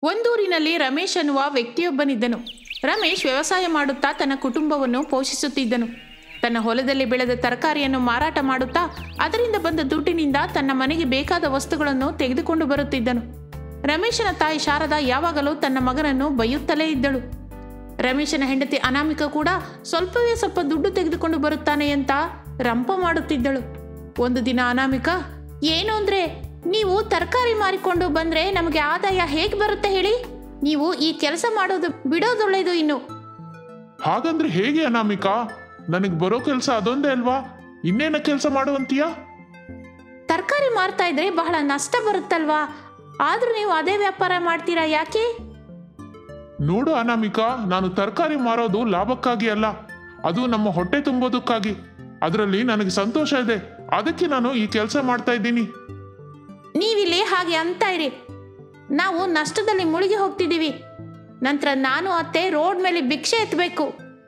ಒಂದೂರಿನಲ್ಲಿ ರಮೇಶ್ ಅನ್ನುವ ವ್ಯಕ್ತಿಯೊಬ್ಬನಿದ್ದನು ರಮೇಶ್ ವ್ಯವಸಾಯ ಮಾಡುತ್ತಾ ತನ್ನ ಕುಟುಂಬವನ್ನು ಪೋಷಿಸುತ್ತಿದ್ದನು ತನ್ನ ಹೊಲದಲ್ಲಿ ಬೆಳೆದ ತರಕಾರಿಯನ್ನು ಮಾರಾಟ ಮಾಡುತ್ತಾ ಅದರಿಂದ ಬಂದ ದುಡ್ಡಿನಿಂದ ತನ್ನ ಮನೆಗೆ ಬೇಕಾದ ವಸ್ತುಗಳನ್ನು ತೆಗೆದುಕೊಂಡು ಬರುತ್ತಿದ್ದನು ರಮೇಶನ ತಾಯಿ ಶಾರದಾ ಯಾವಾಗಲೂ ತನ್ನ ಮಗನನ್ನು ಬೈಯುತ್ತಲೇ ಇದ್ದಳು ರಮೇಶನ ಹೆಂಡತಿ ಅನಾಮಿಕ ಕೂಡ ಸ್ವಲ್ಪವೇ ಸ್ವಲ್ಪ ದುಡ್ಡು ತೆಗೆದುಕೊಂಡು ಬರುತ್ತಾನೆ ಅಂತ ರಂಪ ಮಾಡುತ್ತಿದ್ದಳು ಒಂದು ದಿನ ಅನಾಮಿಕ ಏನು ಅಂದ್ರೆ ನೀವು ತರಕಾರಿ ಮಾರಿಕೊಂಡು ಬಂದ್ರೆ ನಮಗೆ ಆದಾಯ ಹೇಗೆ ಬರುತ್ತೆ ಹೇಳಿ ನೀವು ಈ ಕೆಲಸ ಮಾಡೋದು ಬಿಡೋದೊಳ್ಳೆಯದು ಇನ್ನು ಹಾಗಂದ್ರೆ ಹೇಗೆ ಅನಾಮಿಕಾ ನನಗೆ ಬರೋ ಕೆಲಸ ಅದೊಂದೇ ಅಲ್ವಾ ಇನ್ನೇನ ಕೆಲಸ ಮಾಡುವಂತೀಯಾ ತರಕಾರಿ ಮಾರ್ತಾ ಇದ್ರೆ ಬಹಳ ನಷ್ಟ ಬರುತ್ತಲ್ವಾ ಆದ್ರೂ ನೀವು ಅದೇ ವ್ಯಾಪಾರ ಮಾಡ್ತೀರಾ ಯಾಕೆ ನೋಡು ಅನಾಮಿಕಾ ನಾನು ತರಕಾರಿ ಮಾರೋದು ಲಾಭಕ್ಕಾಗಿ ಅಲ್ಲ ಅದು ನಮ್ಮ ಹೊಟ್ಟೆ ತುಂಬೋದಕ್ಕಾಗಿ ಅದರಲ್ಲಿ ನನಗೆ ಸಂತೋಷ ಇದೆ ಅದಕ್ಕೆ ನಾನು ಈ ಕೆಲಸ ಮಾಡ್ತಾ ಇದ್ದೀನಿ ನೀವಿಲ್ಲಿ ಹಾಗೆ ಅಂತ ಇರಿ ನಾವು ನಷ್ಟದಲ್ಲಿ ಮುಳುಗಿ ಹೋಗ್ತಿದ್ದೀವಿ ನಂತರ ನಾನು ಅತ್ತೆ ರೋಡ್ ಮೇಲೆ ಭಿಕ್ಷೆ ಎತ್ತಬೇಕು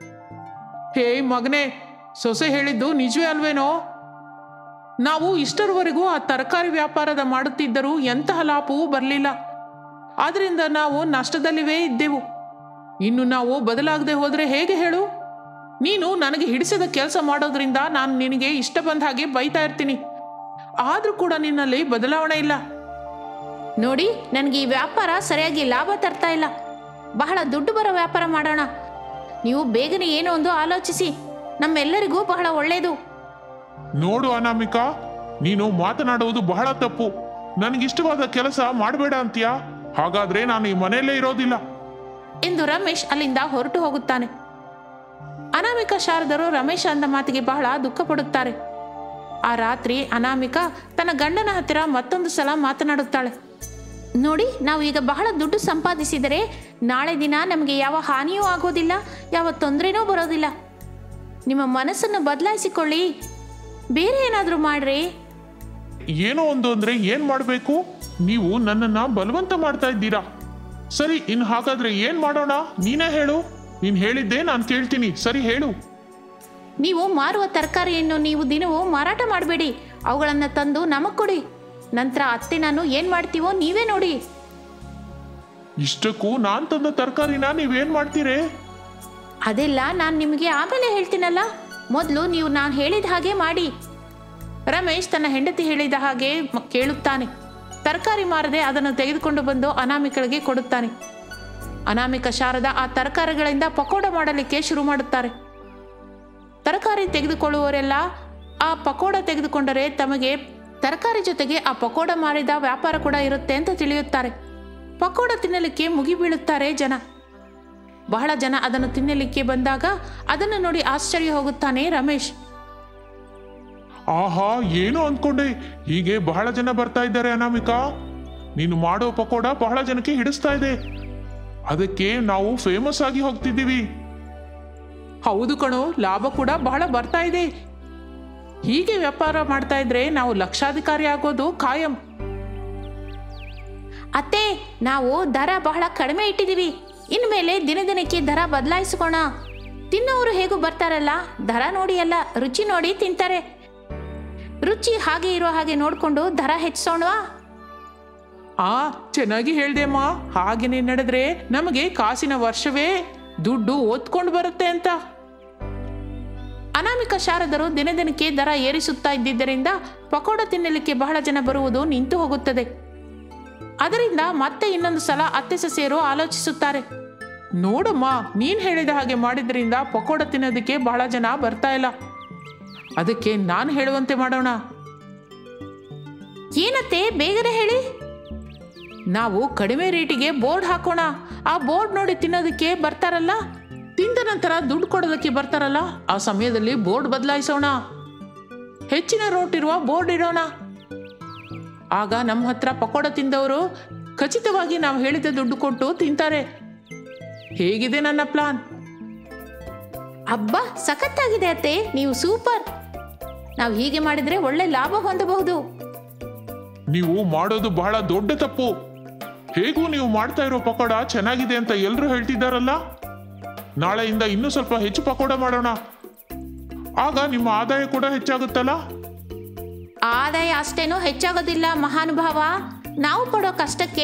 ಹೇ ಮಗನೇ ಸೊಸೆ ಹೇಳಿದ್ದು ನಿಜವೇ ಅಲ್ವೇನೋ ನಾವು ಇಷ್ಟರವರೆಗೂ ಆ ತರಕಾರಿ ವ್ಯಾಪಾರದ ಮಾಡುತ್ತಿದ್ದರೂ ಎಂತಹ ಲಾಭವೂ ಬರಲಿಲ್ಲ ಆದ್ರಿಂದ ನಾವು ನಷ್ಟದಲ್ಲಿವೇ ಇದ್ದೆವು ಇನ್ನು ನಾವು ಬದಲಾಗದೆ ಹೋದರೆ ಹೇಗೆ ಹೇಳು ನೀನು ನನಗೆ ಹಿಡಿಸದ ಕೆಲಸ ಮಾಡೋದ್ರಿಂದ ನಾನು ನಿನಗೆ ಇಷ್ಟ ಬಂದ ಹಾಗೆ ಬೈತಾ ಇರ್ತೀನಿ ಆದರೂ ಕೂಡ ನಿನ್ನಲ್ಲಿ ಬದಲಾವಣೆ ಇಲ್ಲ ನೋಡಿ ನನಗೆ ಈ ವ್ಯಾಪಾರ ಸರಿಯಾಗಿ ಲಾಭ ತರ್ತಾ ಇಲ್ಲ ಬಹಳ ದುಡ್ಡು ಬರೋ ವ್ಯಾಪಾರ ಮಾಡೋಣ ನೀವು ಬೇಗನೆ ಏನೋ ಒಂದು ಆಲೋಚಿಸಿ ನಮ್ಮೆಲ್ಲರಿಗೂ ಬಹಳ ಒಳ್ಳೆಯದು ನೋಡು ಅನಾಮಿಕಾ ನೀನು ಮಾತನಾಡುವುದು ಬಹಳ ತಪ್ಪು ನನಗಿಷ್ಟವಾದ ಕೆಲಸ ಮಾಡಬೇಡ ಅಂತೀಯಾ ಹಾಗಾದ್ರೆ ನಾನು ಈ ಮನೆಯಲ್ಲೇ ಇರೋದಿಲ್ಲ ಎಂದು ರಮೇಶ್ ಅಲ್ಲಿಂದ ಹೊರಟು ಹೋಗುತ್ತಾನೆ ಅನಾಮಿಕ ಶಾರದರು ರಮೇಶ ಅಂದ ಮಾತಿಗೆ ಬಹಳ ದುಃಖ ಪಡುತ್ತಾರೆ ಆ ರಾತ್ರಿ ಅನಾಮಿಕ ತನ್ನ ಗಂಡನ ಹತ್ತಿರ ಮತ್ತೊಂದು ಸಲ ಮಾತನಾಡುತ್ತಾಳೆ ನೋಡಿ ನಾವು ಈಗ ಬಹಳ ದುಡ್ಡು ಸಂಪಾದಿಸಿದರೆ ನಾಳೆ ದಿನ ನಮಗೆ ಯಾವ ಹಾನಿಯೂ ಆಗೋದಿಲ್ಲ ಯಾವ ತೊಂದರೆನೂ ಬರೋದಿಲ್ಲ ನಿಮ್ಮ ಮನಸ್ಸನ್ನು ಬದಲಾಯಿಸಿಕೊಳ್ಳಿ ಬೇರೆ ಏನಾದರೂ ಮಾಡ್ರಿ ಏನೋ ಒಂದು ಅಂದ್ರೆ ಏನ್ ಮಾಡಬೇಕು ನೀವು ನನ್ನನ್ನ ಬಲವಂತ ಮಾಡ್ತಾ ಇದ್ದೀರಾ ಸರಿ ಇನ್ ಹಾಗಾದ್ರೆ ಏನ್ ಮಾಡೋಣ ನೀನೇ ಹೇಳು ನೀನ್ ಹೇಳಿದ್ದೆ ನಾನು ಕೇಳ್ತೀನಿ ಸರಿ ಹೇಳು ನೀವು ಮಾರುವ ತರಕಾರಿಯನ್ನು ನೀವು ದಿನವೂ ಮಾರಾಟ ಮಾಡಬೇಡಿ ಅವುಗಳನ್ನು ತಂದು ನಮಗೆ ಕೊಡಿ ನಂತರ ಅತ್ತೆ ನಾನು ಏನು ಮಾಡ್ತೀವೋ ನೀವೇ ನೋಡಿ ಇಷ್ಟಕ್ಕೂ ನಾನ್ ತಂದ ತರಕಾರಿನ ನೀವೇನ್ ಮಾಡ್ತೀರೇ ಅದೆಲ್ಲ ನಾನು ನಿಮಗೆ ಆಮೇಲೆ ಹೇಳ್ತೀನಲ್ಲ ಮೊದಲು ನೀವು ನಾನು ಹೇಳಿದ ಹಾಗೆ ಮಾಡಿ ರಮೇಶ್ ತನ್ನ ಹೆಂಡತಿ ಹೇಳಿದ ಹಾಗೆ ಮ- ಕೇಳುತ್ತಾನೆ ತರಕಾರಿ ಮಾರದೆ ಅದನ್ನು ತೆಗೆದುಕೊಂಡು ಬಂದು ಅನಾಮಿಕಳಿಗೆ ಕೊಡುತ್ತಾನೆ ಅನಾಮಿಕ ಶಾರದ ಆ ತರಕಾರಿಗಳಿಂದ ಪಕೋಡ ಮಾಡಲಿಕ್ಕೆ ಶುರು ಮಾಡುತ್ತಾರೆ ತರಕಾರಿ ತೆಗೆದುಕೊಳ್ಳುವವರೆಲ್ಲ ಆ ಪಕೋಡ ತೆಗೆದುಕೊಂಡರೆ ತಮಗೆ ತರಕಾರಿ ಜೊತೆಗೆ ಆ ಪಕೋಡ ಮಾರಿದ ವ್ಯಾಪಾರ ಕೂಡ ಇರುತ್ತೆ ಅಂತ ತಿಳಿಯುತ್ತಾರೆ ಪಕೋಡ ತಿನ್ನಲಿಕ್ಕೆ ಮುಗಿಬೀಳುತ್ತಾರೆ ಜನ ಬಹಳ ಜನ ಅದನ್ನು ತಿನ್ನಲಿಕ್ಕೆ ಬಂದಾಗ ಅದನ್ನು ನೋಡಿ ಆಶ್ಚರ್ಯ ಹೋಗುತ್ತಾನೆ ರಮೇಶ್ ಆಹಾ ಏನು ಅಂದ್ಕೊಂಡೆ ಹೀಗೆ ಬಹಳ ಜನ ಬರ್ತಾ ಇದ್ದಾರೆ ಅನಾಮಿಕಾ ನೀನು ಮಾಡೋ ಪಕೋಡ ಬಹಳ ಜನಕ್ಕೆ ಹಿಡಿಸ್ತಾ ಇದೆ ಅದಕ್ಕೆ ನಾವು ಫೇಮಸ್ ಆಗಿ ಹೋಗ್ತಿದ್ದೀವಿ ಹೌದು ಕಣೋ ಲಾಭ ಕೂಡ ಬಹಳ ಬರ್ತಾ ಇದೆ ಹೀಗೆ ವ್ಯಾಪಾರ ಮಾಡ್ತಾ ಇದ್ರೆ ನಾವು ಲಕ್ಷಾಧಿಕಾರಿ ಆಗೋದು ಖಾಯಂ ಅತ್ತೆ ನಾವು ದರ ಬಹಳ ಕಡಿಮೆ ಇಟ್ಟಿದ್ದೀವಿ ಇನ್ಮೇಲೆ ದಿನ ದಿನಕ್ಕೆ ದರ ಬದಲಾಯಿಸ್ಕೋಣ ತಿನ್ನೋರು ಹೇಗೂ ಬರ್ತಾರಲ್ಲ ದರ ನೋಡಿ ಅಲ್ಲ ರುಚಿ ನೋಡಿ ತಿಂತಾರೆ ರುಚಿ ಹಾಗೆ ಇರೋ ಹಾಗೆ ನೋಡಿಕೊಂಡು ದರ ಹೆಚ್ಚಿಸೋಣವಾ ಆ ಚೆನ್ನಾಗಿ ಹೇಳ್ದೆಮ್ಮ ಹಾಗೇನೆ ನಡೆದ್ರೆ ನಮಗೆ ಕಾಸಿನ ವರ್ಷವೇ ದುಡ್ಡು ಓದ್ಕೊಂಡು ಬರುತ್ತೆ ಅಂತ ಅನಾಮಿಕ ಶಾರದರು ದಿನ ದಿನಕ್ಕೆ ದರ ಏರಿಸುತ್ತಾ ಇದ್ದಿದ್ದರಿಂದ ಪಕೋಡ ತಿನ್ನಲಿಕ್ಕೆ ಬಹಳ ಜನ ಬರುವುದು ನಿಂತು ಹೋಗುತ್ತದೆ ಅದರಿಂದ ಮತ್ತೆ ಇನ್ನೊಂದು ಸಲ ಅತ್ತೆ ಸೊಸೆಯರು ಆಲೋಚಿಸುತ್ತಾರೆ ನೋಡಮ್ಮ ನೀನ್ ಹೇಳಿದ ಹಾಗೆ ಮಾಡಿದ್ರಿಂದ ಪಕೋಡ ತಿನ್ನೋದಕ್ಕೆ ಬಹಳ ಜನ ಬರ್ತಾ ಇಲ್ಲ ಅದಕ್ಕೆ ನಾನು ಹೇಳುವಂತೆ ಮಾಡೋಣ ಏನತ್ತೆ ಬೇಗನೆ ಹೇಳಿ ನಾವು ಕಡಿಮೆ ರೇಟಿಗೆ ಬೋರ್ಡ್ ಹಾಕೋಣ ಆ ಬೋರ್ಡ್ ನೋಡಿ ತಿನ್ನೋದಕ್ಕೆ ಬರ್ತಾರಲ್ಲ ತಿಂದ ನಂತರ ದುಡ್ಡು ಕೊಡೋದಕ್ಕೆ ಬರ್ತಾರಲ್ಲ ಆ ಸಮಯದಲ್ಲಿ ಬೋರ್ಡ್ ಬದಲಾಯಿಸೋಣ ಹೆಚ್ಚಿನ ರೋಟ್ ಇರುವ ಬೋರ್ಡ್ ಇಡೋಣ ಆಗ ನಮ್ಮ ಹತ್ರ ಪಕೋಡ ತಿಂದವರು ಖಚಿತವಾಗಿ ನಾವು ಹೇಳಿದ ದುಡ್ಡು ಕೊಟ್ಟು ತಿಂತಾರೆ ಹೇಗಿದೆ ನನ್ನ ಪ್ಲಾನ್ ಅಬ್ಬಾ ಸಖತ್ತಾಗಿದೆ ಅತ್ತೆ ನೀವು ಸೂಪರ್ ನಾವು ಹೀಗೆ ಮಾಡಿದ್ರೆ ಒಳ್ಳೆ ಲಾಭ ಹೊಂದಬಹುದು ನೀವು ಮಾಡೋದು ಬಹಳ ದೊಡ್ಡ ತಪ್ಪು ಹೇಗೂ ನೀವು ಮಾಡ್ತಾ ಇರೋ ಪಕೋಡ ಚೆನ್ನಾಗಿದೆ ಅಂತ ಎಲ್ಲರೂ ಹೇಳ್ತಿದ್ದಾರಲ್ಲ ನಾಳೆಯಿಂದ ಇನ್ನೂ ಸ್ವಲ್ಪ ಹೆಚ್ಚು ಪಕೋಡ ಮಾಡೋಣ ಆಗ ನಿಮ್ಮ ಆದಾಯ ಕೂಡ ಹೆಚ್ಚಾಗುತ್ತಲ್ಲ ಆದಾಯ ಅಷ್ಟೇನೂ ಹೆಚ್ಚಾಗೋದಿಲ್ಲ ಮಹಾನುಭಾವ ನಾವು ಪಡೋ ಕಷ್ಟಕ್ಕೆ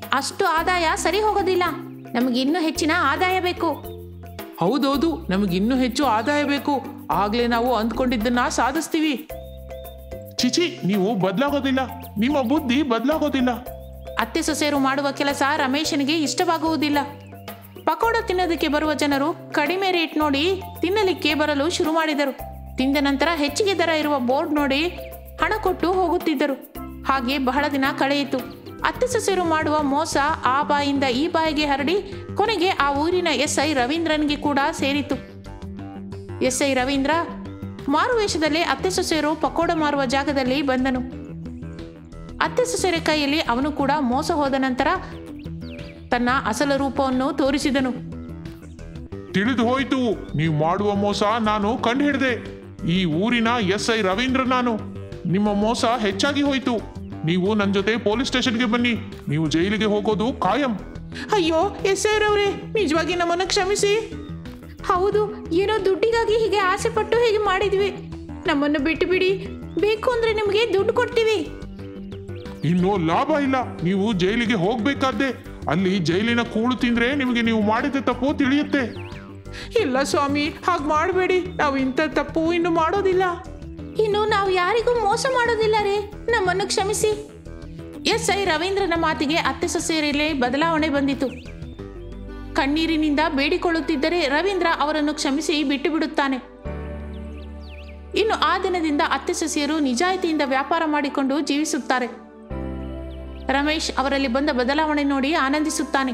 ಅಷ್ಟು ಆದಾಯ ಸರಿ ಹೋಗೋದಿಲ್ಲ ನಮಗೆ ಇನ್ನೂ ಹೆಚ್ಚಿನ ಆದಾಯ ಬೇಕು ಹೌದೌದು ನಮಗೆ ಇನ್ನೂ ಹೆಚ್ಚು ಆದಾಯ ಬೇಕು ಆಗ್ಲೇ ನಾವು ಅಂದ್ಕೊಂಡಿದ್ದನ್ನ ಸಾಧಿಸ್ತೀವಿ ಚಿಚಿ ನೀವು ಬದಲಾಗೋದಿಲ್ಲ ನಿಮ್ಮ ಬುದ್ಧಿ ಬದಲಾಗೋದಿಲ್ಲ ಅತ್ತೆ ಸೊಸೆಯರು ಮಾಡುವ ಕೆಲಸ ರಮೇಶನಿಗೆ ಇಷ್ಟವಾಗುವುದಿಲ್ಲ ಪಕೋಡ ತಿನ್ನೋದಕ್ಕೆ ಬರುವ ಜನರು ಕಡಿಮೆ ರೇಟ್ ನೋಡಿ ತಿನ್ನಲಿಕ್ಕೆ ಬರಲು ಶುರು ಮಾಡಿದರು ತಿಂದ ನಂತರ ಹೆಚ್ಚಿಗೆ ದರ ಇರುವ ಬೋರ್ಡ್ ನೋಡಿ ಹಣ ಕೊಟ್ಟು ಹೋಗುತ್ತಿದ್ದರು ಹಾಗೆ ಬಹಳ ದಿನ ಕಳೆಯಿತು ಅತ್ತೆ ಸೊಸೆಯರು ಮಾಡುವ ಮೋಸ ಆ ಬಾಯಿಂದ ಈ ಬಾಯಿಗೆ ಹರಡಿ ಕೊನೆಗೆ ಆ ಊರಿನ ಎಸ್ ಐ ರವೀಂದ್ರನ್ಗೆ ಕೂಡ ಸೇರಿತು ಎಸ್ ಐ ರವೀಂದ್ರ ಮಾರುವೇಷದಲ್ಲಿ ಅತ್ತೆ ಸೊಸೆಯರು ಪಕೋಡ ಮಾರುವ ಜಾಗದಲ್ಲಿ ಬಂದನು ಅತ್ತೆ ಸೊಸೆಯರ ಕೈಯಲ್ಲಿ ಅವನು ಕೂಡ ಮೋಸ ಹೋದ ನಂತರ ತನ್ನ ಅಸಲ ರೂಪವನ್ನು ತೋರಿಸಿದನು ತಿಳಿದು ಹೋಯ್ತು ನೀವು ಮಾಡುವ ಮೋಸ ನಾನು ಕಂಡು ಹಿಡಿದೆ ಈ ಊರಿನ ಎಸ್ ಐ ರವೀಂದ್ರ ನಾನು ನಿಮ್ಮ ಮೋಸ ಹೆಚ್ಚಾಗಿ ಹೋಯ್ತು ನೀವು ನನ್ನ ಜೊತೆ ಪೊಲೀಸ್ ಸ್ಟೇಷನ್ಗೆ ಬನ್ನಿ ನೀವು ಜೈಲಿಗೆ ಹೋಗೋದು ಕಾಯಂ ಅಯ್ಯೋ ಎಸ್ ಅವರೇ ನಿಜವಾಗಿ ನಮ್ಮನ್ನು ಕ್ಷಮಿಸಿ ಹೌದು ಏನೋ ದುಡ್ಡಿಗಾಗಿ ಹೀಗೆ ಆಸೆ ಪಟ್ಟು ಹೀಗೆ ಮಾಡಿದ್ವಿ ನಮ್ಮನ್ನು ಬಿಟ್ಟು ಬಿಡಿ ಬೇಕು ಅಂದ್ರೆ ನಿಮಗೆ ದುಡ್ಡು ಕೊಡ್ತೀವಿ ಇನ್ನು ಲಾಭ ಇಲ್ಲ ನೀವು ಜೈಲಿಗೆ ಹೋಗ್ಬೇಕಾದ್ದೆ ಅಲ್ಲಿ ಜೈಲಿನ ಕೂಳು ತಿಂದ್ರೆ ನಿಮಗೆ ನೀವು ಮಾಡಿದ ತಪ್ಪು ತಿಳಿಯುತ್ತೆ ಇಲ್ಲ ಸ್ವಾಮಿ ಹಾಗೆ ಮಾಡಬೇಡಿ ನಾವು ಇಂಥ ತಪ್ಪು ಇನ್ನು ಮಾಡೋದಿಲ್ಲ ಇನ್ನು ನಾವು ಯಾರಿಗೂ ಮೋಸ ಮಾಡೋದಿಲ್ಲ ರೀ ನಮ್ಮನ್ನು ಕ್ಷಮಿಸಿ ಎಸ್ ಐ ರವೀಂದ್ರನ ಮಾತಿಗೆ ಅತ್ತೆ ಸೊಸೆಯರಲ್ಲಿ ಬದಲಾವಣೆ ಬಂದಿತು ಕಣ್ಣೀರಿನಿಂದ ಬೇಡಿಕೊಳ್ಳುತ್ತಿದ್ದರೆ ರವೀಂದ್ರ ಅವರನ್ನು ಕ್ಷಮಿಸಿ ಬಿಟ್ಟು ಬಿಡುತ್ತಾನೆ ಇನ್ನು ಆ ದಿನದಿಂದ ಅತ್ತೆ ಸೊಸೆಯರು ನಿಜಾಯಿತಿಯಿಂದ ವ್ಯಾಪಾರ ಮಾಡಿಕೊಂಡು ಜೀವಿಸುತ್ತಾರೆ ರಮೇಶ್ ಅವರಲ್ಲಿ ಬಂದ ಬದಲಾವಣೆ ನೋಡಿ ಆನಂದಿಸುತ್ತಾನೆ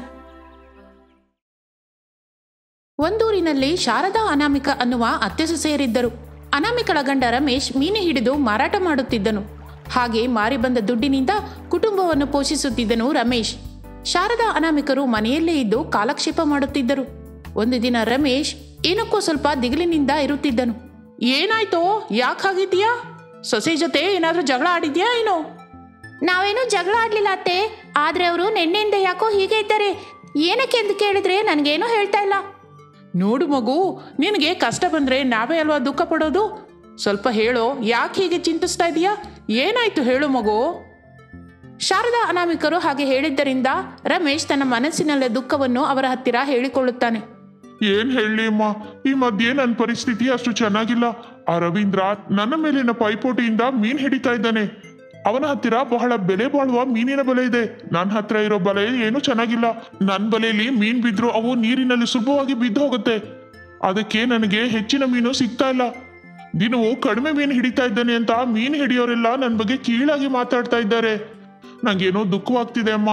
ಒಂದೂರಿನಲ್ಲಿ ಶಾರದಾ ಅನಾಮಿಕ ಅನ್ನುವ ಅತ್ತೆ ಸೊಸೆಯರಿದ್ದರು ಅನಾಮಿಕಳ ಗಂಡ ರಮೇಶ್ ಮೀನು ಹಿಡಿದು ಮಾರಾಟ ಮಾಡುತ್ತಿದ್ದನು ಹಾಗೆ ಮಾರಿ ಬಂದ ದುಡ್ಡಿನಿಂದ ಕುಟುಂಬವನ್ನು ಪೋಷಿಸುತ್ತಿದ್ದನು ರಮೇಶ್ ಶಾರದಾ ಅನಾಮಿಕರು ಮನೆಯಲ್ಲೇ ಇದ್ದು ಕಾಲಕ್ಷೇಪ ಮಾಡುತ್ತಿದ್ದರು ಒಂದು ದಿನ ರಮೇಶ್ ಏನಕ್ಕೋ ಸ್ವಲ್ಪ ದಿಗಿಲಿನಿಂದ ಇರುತ್ತಿದ್ದನು ಏನಾಯ್ತೋ ಯಾಕೆ ಹಾಗಿದ್ಯಾ ಸೊಸೆ ಜೊತೆ ಏನಾದ್ರೂ ಜಗಳ ಆಡಿದ್ಯಾ ಏನೋ ನಾವೇನು ಜಗಳ ಆಡ್ಲಿಲ್ಲ ಅತ್ತೆ ಆದ್ರೆ ಅವರು ನಿನ್ನೆಯಿಂದ ಯಾಕೋ ಹೀಗೆ ಇದ್ದಾರೆ ಏನಕ್ಕೆ ಅಂತ ಕೇಳಿದ್ರೆ ನನಗೇನೂ ಹೇಳ್ತಾ ಇಲ್ಲ ನೋಡು ಮಗು ನಿನಗೆ ಕಷ್ಟ ಬಂದ್ರೆ ನಾವೇ ಅಲ್ವಾ ದುಃಖ ಪಡೋದು ಸ್ವಲ್ಪ ಹೇಳೋ ಯಾಕೆ ಹೀಗೆ ಚಿಂತಿಸ್ತಾ ಇದೀಯಾ ಏನಾಯ್ತು ಹೇಳು ಮಗು ಶಾರದಾ ಅನಾಮಿಕರು ಹಾಗೆ ಹೇಳಿದ್ದರಿಂದ ರಮೇಶ್ ತನ್ನ ಮನಸ್ಸಿನಲ್ಲೇ ದುಃಖವನ್ನು ಅವರ ಹತ್ತಿರ ಹೇಳಿಕೊಳ್ಳುತ್ತಾನೆ ಏನ್ ಹೇಳಿ ಅಮ್ಮ ಈ ಮಧ್ಯೆ ನನ್ನ ಪರಿಸ್ಥಿತಿ ಅಷ್ಟು ಚೆನ್ನಾಗಿಲ್ಲ ಆ ರವೀಂದ್ರ ನನ್ನ ಮೇಲಿನ ಪೈಪೋಟಿಯಿಂದ ಮೀನ್ ಹಿಡಿತಾ ಇದ್ದಾನೆ ಅವನ ಹತ್ತಿರ ಬಹಳ ಬೆಲೆ ಬಾಳುವ ಮೀನಿನ ಬಲೆ ಇದೆ ನನ್ನ ಹತ್ರ ಇರೋ ಬಲೆ ಏನು ಚೆನ್ನಾಗಿಲ್ಲ ನನ್ನ ಬಲೆಯಲ್ಲಿ ಮೀನ್ ಬಿದ್ರು ಅವು ನೀರಿನಲ್ಲಿ ಸುಲಭವಾಗಿ ಬಿದ್ದು ಹೋಗುತ್ತೆ ಅದಕ್ಕೆ ನನಗೆ ಹೆಚ್ಚಿನ ಮೀನು ಸಿಗ್ತಾ ಇಲ್ಲ ದಿನವೂ ಕಡಿಮೆ ಮೀನು ಹಿಡಿತಾ ಇದ್ದಾನೆ ಅಂತ ಮೀನು ಹಿಡಿಯೋರೆಲ್ಲ ನನ್ನ ಬಗ್ಗೆ ಕೀಳಾಗಿ ಮಾತಾಡ್ತಾ ಇದ್ದಾರೆ ನಂಗೇನೋ ದುಃಖವಾಗ್ತಿದೆ ಅಮ್ಮ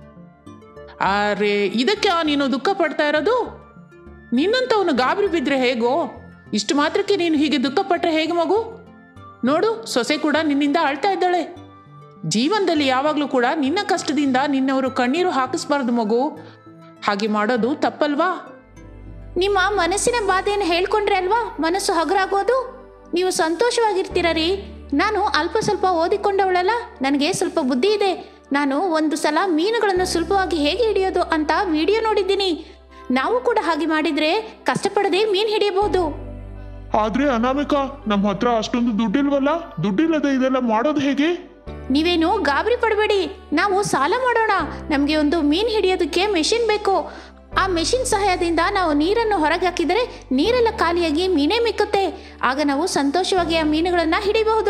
ಅರೆ ಇದಕ್ಕೆ ನೀನು ದುಃಖ ಪಡ್ತಾ ಇರೋದು ನಿನ್ನಂತವನು ಗಾಬರಿ ಬಿದ್ದರೆ ಹೇಗೋ ಇಷ್ಟು ಮಾತ್ರಕ್ಕೆ ನೀನು ಹೀಗೆ ದುಃಖ ಪಟ್ರೆ ಹೇಗೆ ಮಗು ನೋಡು ಸೊಸೆ ಕೂಡ ನಿನ್ನಿಂದ ಅಳ್ತಾ ಇದ್ದಾಳೆ ಜೀವನದಲ್ಲಿ ಯಾವಾಗಲೂ ಕೂಡ ನಿನ್ನ ಕಷ್ಟದಿಂದ ನಿನ್ನವರು ಕಣ್ಣೀರು ಹಾಕಿಸ್ಬಾರ್ದು ಮಗು ಹಾಗೆ ಮಾಡೋದು ತಪ್ಪಲ್ವಾ ನಿಮ್ಮ ಮನಸ್ಸಿನ ಬಾಧೆಯನ್ನು ಹೇಳ್ಕೊಂಡ್ರೆ ಅಲ್ವಾ ಮನಸ್ಸು ಹಗುರಾಗೋದು ನೀವು ಸಂತೋಷವಾಗಿರ್ತೀರ ರೀ ನಾನು ಅಲ್ಪ ಸ್ವಲ್ಪ ಓದಿಕೊಂಡವಳಲ್ಲ ನನಗೆ ಸ್ವಲ್ಪ ಬುದ್ಧಿ ಇದೆ ನಾನು ಒಂದು ಸಲ ಮೀನುಗಳನ್ನು ಸುಲಭವಾಗಿ ಹೇಗೆ ಹಿಡಿಯೋದು ಅಂತ ವಿಡಿಯೋ ನೋಡಿದ್ದೀನಿ ನಾವು ಕೂಡ ಹಾಗೆ ಮಾಡಿದ್ರೆ ಕಷ್ಟಪಡದೆ ಮೀನು ಹಿಡಿಯಬಹುದು ಆದ್ರೆ ಅನಾಮಿಕ ನಮ್ಮ ಹತ್ರ ಅಷ್ಟೊಂದು ದುಡ್ಡಿಲ್ವಲ್ಲ ದುಡ್ಡಿಲ್ಲದೆ ಇದೆಲ್ಲ ಮಾಡೋದು ಹೇಗೆ ನೀವೇನು ಗಾಬರಿ ಪಡಬೇಡಿ ನಾವು ಸಾಲ ಮಾಡೋಣ ನಮಗೆ ಒಂದು ಮೀನು ಹಿಡಿಯೋದಕ್ಕೆ ಮೆಷಿನ್ ಬೇಕು ಆ ಮೆಷಿನ್ ಸಹಾಯದಿಂದ ನಾವು ನೀರನ್ನು ಹೊರಗೆ ಹಾಕಿದರೆ ನೀರೆಲ್ಲ ಖಾಲಿಯಾಗಿ ಮೀನೇ ಮಿಕ್ಕುತ್ತೆ ಆಗ ನಾವು ಸಂತೋಷವಾಗಿ ಆ ಮೀನುಗಳನ್ನು ಹಿಡಿಬಹುದು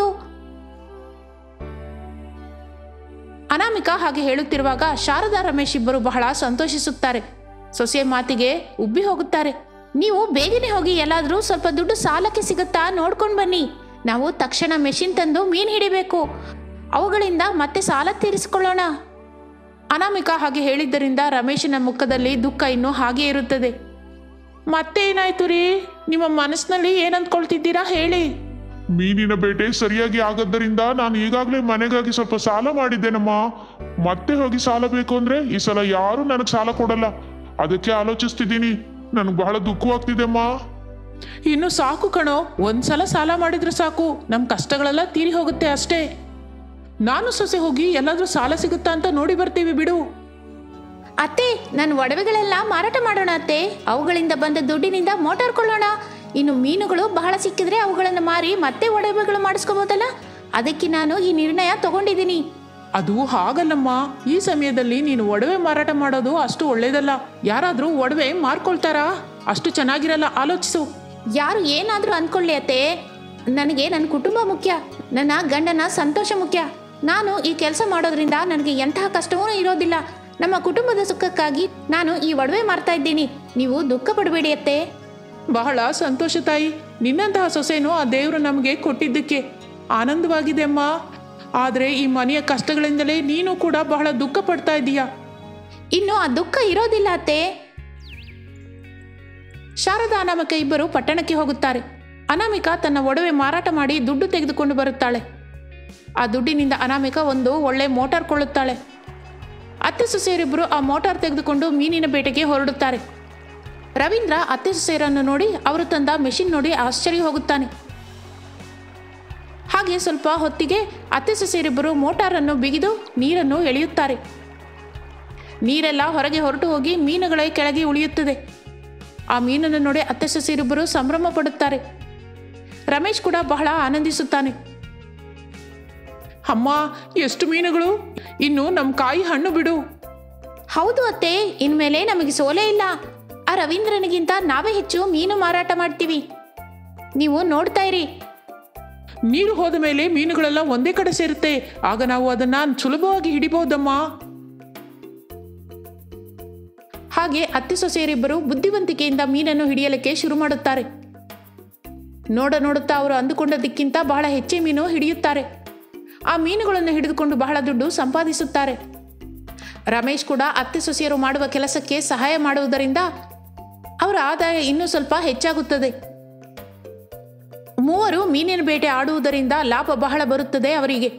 ಅನಾಮಿಕಾ ಹಾಗೆ ಹೇಳುತ್ತಿರುವಾಗ ಶಾರದಾ ರಮೇಶ್ ಇಬ್ಬರು ಬಹಳ ಸಂತೋಷಿಸುತ್ತಾರೆ ಸೊಸೆಯ ಮಾತಿಗೆ ಉಬ್ಬಿ ಹೋಗುತ್ತಾರೆ ನೀವು ಬೇಗನೆ ಹೋಗಿ ಎಲ್ಲಾದರೂ ಸ್ವಲ್ಪ ದುಡ್ಡು ಸಾಲಕ್ಕೆ ಸಿಗುತ್ತಾ ನೋಡ್ಕೊಂಡು ಬನ್ನಿ ನಾವು ತಕ್ಷಣ ಮೆಷಿನ್ ತಂದು ಮೀನು ಹಿಡಿಬೇಕು ಅವುಗಳಿಂದ ಮತ್ತೆ ಸಾಲ ತೀರಿಸಿಕೊಳ್ಳೋಣ ಅನಾಮಿಕಾ ಹಾಗೆ ಹೇಳಿದ್ದರಿಂದ ರಮೇಶನ ಮುಖದಲ್ಲಿ ದುಃಖ ಇನ್ನೂ ಹಾಗೆ ಇರುತ್ತದೆ ಮತ್ತೆ ಏನಾಯ್ತು ರೀ ನಿಮ್ಮ ಮನಸ್ಸಿನಲ್ಲಿ ಏನಂದ್ಕೊಳ್ತಿದ್ದೀರಾ ಹೇಳಿ ಮೀನಿನ ಬೇಟೆ ಸರಿಯಾಗಿ ಆಗದ್ದರಿಂದ ನಾನು ಈಗಾಗಲೇ ಮನೆಗಾಗಿ ಸ್ವಲ್ಪ ಸಾಲ ಮಾಡಿದ್ದೇನಮ್ಮ ಮತ್ತೆ ಹೋಗಿ ಸಾಲ ಬೇಕು ಅಂದ್ರೆ ಈ ಸಲ ಯಾರು ನನಗೆ ಸಾಲ ಕೊಡಲ್ಲ ಅದಕ್ಕೆ ಆಲೋಚಿಸ್ತಿದ್ದೀನಿ ನನಗೆ ಬಹಳ ದುಃಖವಾಗ್ತಿದೆ ಅಮ್ಮ ಇನ್ನು ಸಾಕು ಕಣೋ ಒಂದ್ಸಲ ಸಾಲ ಮಾಡಿದ್ರೆ ಸಾಕು ನಮ್ಮ ಕಷ್ಟಗಳೆಲ್ಲ ತೀರಿ ಹೋಗುತ್ತೆ ಅಷ್ಟೇ ನಾನು ಸೊಸೆ ಹೋಗಿ ಎಲ್ಲಾದ್ರೂ ಸಾಲ ಸಿಗುತ್ತಾ ಅಂತ ನೋಡಿ ಬರ್ತೀವಿ ಬಿಡು ಅತ್ತೆ ನನ್ನ ಒಡವೆಗಳೆಲ್ಲ ಮಾರಾಟ ಮಾಡೋಣ ಅತ್ತೆ ಅವುಗಳಿಂದ ಬಂದ ದುಡ್ಡಿನಿಂದ ಮೋಟಾರ್ ಕೊಳ್ಳೋಣ ಇನ್ನು ಮೀನುಗಳು ಬಹಳ ಸಿಕ್ಕಿದ್ರೆ ಅವುಗಳನ್ನು ಮಾರಿ ಮತ್ತೆ ಒಡವೆಗಳು ಮಾಡಿಸ್ಕೋಬೋದಲ್ಲ ಅದಕ್ಕೆ ನಾನು ಈ ನಿರ್ಣಯ ತಗೊಂಡಿದ್ದೀನಿ ಅದು ಹಾಗಲ್ಲಮ್ಮ ಈ ಸಮಯದಲ್ಲಿ ನೀನು ಒಡವೆ ಮಾರಾಟ ಮಾಡೋದು ಅಷ್ಟು ಒಳ್ಳೇದಲ್ಲ ಯಾರಾದ್ರೂ ಒಡವೆ ಮಾರ್ಕೊಳ್ತಾರಾ ಅಷ್ಟು ಚೆನ್ನಾಗಿರಲ್ಲ ಆಲೋಚಿಸು ಯಾರು ಏನಾದರೂ ಅಂದ್ಕೊಳ್ಳಿ ಅತ್ತೆ ನನಗೆ ನನ್ನ ಕುಟುಂಬ ಮುಖ್ಯ ನನ್ನ ಗಂಡನ ಸಂತೋಷ ಮುಖ್ಯ ನಾನು ಈ ಕೆಲಸ ಮಾಡೋದ್ರಿಂದ ನನಗೆ ಎಂತಹ ಕಷ್ಟವೂ ಇರೋದಿಲ್ಲ ನಮ್ಮ ಕುಟುಂಬದ ಸುಖಕ್ಕಾಗಿ ನಾನು ಈ ಒಡವೆ ಮಾರ್ತಾ ಇದ್ದೀನಿ ನೀವು ದುಃಖ ಪಡಬೇಡಿ ಅತ್ತೆ ಬಹಳ ಸಂತೋಷ ತಾಯಿ ನಿನ್ನಂತಹ ಸೊಸೆನೂ ಆ ದೇವರು ನಮಗೆ ಕೊಟ್ಟಿದ್ದಕ್ಕೆ ಆನಂದವಾಗಿದೆ ಅಮ್ಮ ಆದರೆ ಈ ಮನೆಯ ಕಷ್ಟಗಳಿಂದಲೇ ನೀನು ಕೂಡ ಬಹಳ ದುಃಖ ಪಡ್ತಾ ಇದ್ದೀಯಾ ಇನ್ನು ಆ ದುಃಖ ಇರೋದಿಲ್ಲ ಅತ್ತೆ ಶಾರದಾ ಅನಾಮಿಕ ಇಬ್ಬರು ಪಟ್ಟಣಕ್ಕೆ ಹೋಗುತ್ತಾರೆ ಅನಾಮಿಕ ತನ್ನ ಒಡವೆ ಮಾರಾಟ ಮಾಡಿ ದುಡ್ಡು ತೆಗೆದುಕೊಂಡು ಬರುತ್ತಾಳೆ ಆ ದುಡ್ಡಿನಿಂದ ಅನಾಮಿಕ ಒಂದು ಒಳ್ಳೆ ಮೋಟಾರ್ ಕೊಳ್ಳುತ್ತಾಳೆ ಅತ್ತೆ ಸೊಸೆಯರಿಬ್ಬರು ಆ ಮೋಟಾರ್ ತೆಗೆದುಕೊಂಡು ಮೀನಿನ ಬೇಟೆಗೆ ಹೊರಡುತ್ತಾರೆ ರವೀಂದ್ರ ಅತ್ತೆ ಸೊಸೆಯರನ್ನು ನೋಡಿ ಅವರು ತಂದ ಮೆಷಿನ್ ನೋಡಿ ಆಶ್ಚರ್ಯ ಹೋಗುತ್ತಾನೆ ಹಾಗೆ ಸ್ವಲ್ಪ ಹೊತ್ತಿಗೆ ಅತ್ತೆ ಸೊಸೆಯರಿಬ್ಬರು ಮೋಟಾರನ್ನು ಬಿಗಿದು ನೀರನ್ನು ಎಳೆಯುತ್ತಾರೆ ನೀರೆಲ್ಲ ಹೊರಗೆ ಹೊರಟು ಹೋಗಿ ಮೀನುಗಳ ಕೆಳಗೆ ಉಳಿಯುತ್ತದೆ ಆ ಮೀನನ್ನು ನೋಡಿ ಅತ್ತೆ ಸೊಸೆಯರಿಬ್ಬರು ಸಂಭ್ರಮ ಪಡುತ್ತಾರೆ ರಮೇಶ್ ಕೂಡ ಬಹಳ ಆನಂದಿಸುತ್ತಾನೆ ಅಮ್ಮ ಎಷ್ಟು ಮೀನುಗಳು ಇನ್ನು ನಮ್ಮ ಕಾಯಿ ಹಣ್ಣು ಬಿಡು ಹೌದು ಅತ್ತೆ ಇನ್ಮೇಲೆ ನಮಗೆ ಸೋಲೇ ಇಲ್ಲ ಆ ರವೀಂದ್ರನಿಗಿಂತ ನಾವೇ ಹೆಚ್ಚು ಮೀನು ಮಾರಾಟ ಮಾಡ್ತೀವಿ ನೀವು ನೋಡ್ತಾ ಇರಿ ನೀರು ಹೋದ ಮೇಲೆ ಮೀನುಗಳೆಲ್ಲ ಒಂದೇ ಕಡೆ ಸೇರುತ್ತೆ ಆಗ ನಾವು ಅದನ್ನ ಸುಲಭವಾಗಿ ಹಿಡಿಬಹುದಮ್ಮ ಹಾಗೆ ಅತ್ತೆ ಸೊಸೆಯರಿಬ್ಬರು ಬುದ್ಧಿವಂತಿಕೆಯಿಂದ ಮೀನನ್ನು ಹಿಡಿಯಲಿಕ್ಕೆ ಶುರು ಮಾಡುತ್ತಾರೆ ನೋಡ ನೋಡುತ್ತಾ ಅವರು ಅಂದುಕೊಂಡದಕ್ಕಿಂತ ಬಹಳ ಹೆಚ್ಚೆ ಮೀನು ಹಿಡಿಯುತ್ತಾರೆ ಆ ಮೀನುಗಳನ್ನು ಹಿಡಿದುಕೊಂಡು ಬಹಳ ದುಡ್ಡು ಸಂಪಾದಿಸುತ್ತಾರೆ ರಮೇಶ್ ಕೂಡ ಅತ್ತೆ ಸೊಸೆಯರು ಮಾಡುವ ಕೆಲಸಕ್ಕೆ ಸಹಾಯ ಮಾಡುವುದರಿಂದ ಅವರ ಆದಾಯ ಇನ್ನೂ ಸ್ವಲ್ಪ ಹೆಚ್ಚಾಗುತ್ತದೆ ಮೂವರು ಮೀನಿನ ಬೇಟೆ ಆಡುವುದರಿಂದ ಲಾಭ ಬಹಳ ಬರುತ್ತದೆ ಅವರಿಗೆ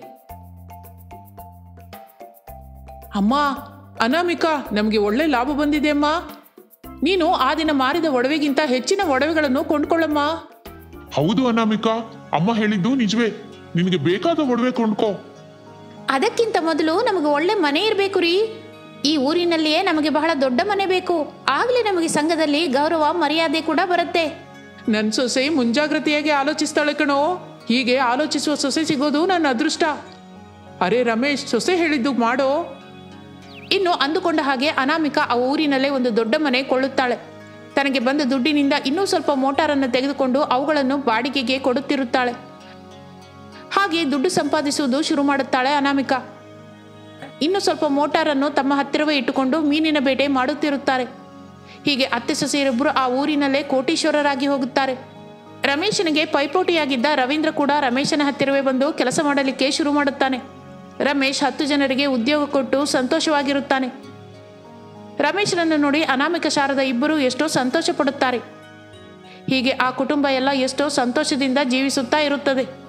ಅಮ್ಮ ಅನಾಮಿಕಾ ನಮಗೆ ಒಳ್ಳೆ ಲಾಭ ಬಂದಿದೆ ಅಮ್ಮ ನೀನು ಆ ದಿನ ಮಾರಿದ ಒಡವೆಗಿಂತ ಹೆಚ್ಚಿನ ಒಡವೆಗಳನ್ನು ಕೊಂಡ್ಕೊಳ್ಳಮ್ಮ ಹೌದು ಅನಾಮಿಕಾ ಅಮ್ಮ ಹೇಳಿದ್ದು ನಿಜವೇ ನಿನಗೆ ಬೇಕಾದ ಒಡವೆ ಕೊಂಡ್ಕೋ ಅದಕ್ಕಿಂತ ಮೊದಲು ನಮಗೆ ಒಳ್ಳೆ ಮನೆ ಇರಬೇಕು ರೀ ಈ ಊರಿನಲ್ಲಿಯೇ ನಮಗೆ ಬಹಳ ದೊಡ್ಡ ಮನೆ ಬೇಕು ಆಗಲೇ ನಮಗೆ ಸಂಘದಲ್ಲಿ ಗೌರವ ಮರ್ಯಾದೆ ಕೂಡ ಬರುತ್ತೆ ನನ್ನ ಸೊಸೆ ಮುಂಜಾಗ್ರತೆಯಾಗಿ ಆಲೋಚಿಸ್ತಾಳೆ ಕಣೋ ಹೀಗೆ ಆಲೋಚಿಸುವ ಸೊಸೆ ಸಿಗೋದು ನನ್ನ ಅದೃಷ್ಟ ಅರೆ ರಮೇಶ್ ಸೊಸೆ ಹೇಳಿದ್ದು ಮಾಡೋ ಇನ್ನು ಅಂದುಕೊಂಡ ಹಾಗೆ ಅನಾಮಿಕಾ ಆ ಊರಿನಲ್ಲೇ ಒಂದು ದೊಡ್ಡ ಮನೆ ಕೊಳ್ಳುತ್ತಾಳೆ ತನಗೆ ಬಂದ ದುಡ್ಡಿನಿಂದ ಇನ್ನೂ ಸ್ವಲ್ಪ ಮೋಟಾರನ್ನು ತೆಗೆದುಕೊಂಡು ಅವುಗಳನ್ನು ಬಾಡಿಗೆಗೆ ಕೊಡುತ್ತಿರುತ್ತಾಳೆ ಹಾಗೆ ದುಡ್ಡು ಸಂಪಾದಿಸುವುದು ಶುರು ಮಾಡುತ್ತಾಳೆ ಅನಾಮಿಕಾ ಇನ್ನು ಸ್ವಲ್ಪ ಮೋಟಾರನ್ನು ತಮ್ಮ ಹತ್ತಿರವೇ ಇಟ್ಟುಕೊಂಡು ಮೀನಿನ ಬೇಟೆ ಮಾಡುತ್ತಿರುತ್ತಾರೆ ಹೀಗೆ ಅತ್ತೆ ಸೊಸೆಯರಿಬ್ಬರು ಆ ಊರಿನಲ್ಲೇ ಕೋಟೀಶ್ವರರಾಗಿ ಹೋಗುತ್ತಾರೆ ರಮೇಶನಿಗೆ ಪೈಪೋಟಿಯಾಗಿದ್ದ ರವೀಂದ್ರ ಕೂಡ ರಮೇಶನ ಹತ್ತಿರವೇ ಬಂದು ಕೆಲಸ ಮಾಡಲಿಕ್ಕೆ ಶುರು ಮಾಡುತ್ತಾನೆ ರಮೇಶ್ ಹತ್ತು ಜನರಿಗೆ ಉದ್ಯೋಗ ಕೊಟ್ಟು ಸಂತೋಷವಾಗಿರುತ್ತಾನೆ ರಮೇಶನನ್ನು ನೋಡಿ ಅನಾಮಿಕ ಶಾರದ ಇಬ್ಬರು ಎಷ್ಟೋ ಸಂತೋಷ ಪಡುತ್ತಾರೆ ಹೀಗೆ ಆ ಕುಟುಂಬ ಎಲ್ಲ ಎಷ್ಟೋ ಸಂತೋಷದಿಂದ ಜೀವಿಸುತ್ತಾ ಇರುತ್ತದೆ